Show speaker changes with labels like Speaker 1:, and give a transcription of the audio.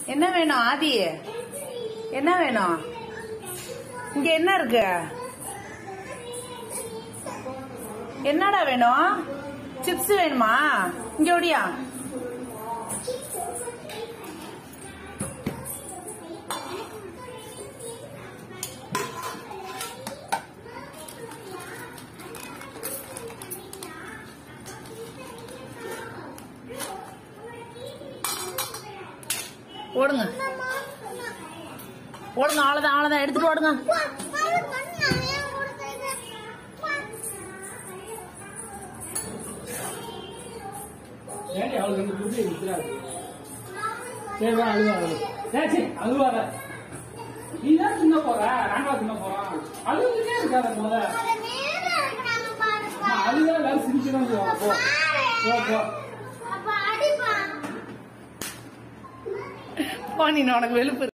Speaker 1: என்ன வேணும் ஆதி என்ன வேணும் இங்க என்ன இருக்கு என்னடா வேணும் சிப்ஸ் வேணுமா இங்க ஓடியா ஓடுங்க ஓடுங்க அவ்வளவுதான் அவ்வளவுதான் எடுத்துட்டு ஓடுங்க
Speaker 2: ஏடி அவளுக்கு ரெண்டு புத்தி நிற்கிறாரு சரி வா அழுவா அழுவு சரி சரி அழுவாத நீ தான் தின்ன போற நாங்களா தின்ன போறோம் அழுதுட்டே இருக்காத முத நான் அழுதா எல்லாரும் சிரிக்கதான் செய்வாங்க போ போ போ
Speaker 1: போ நீ உனக்கு வெளுப்பு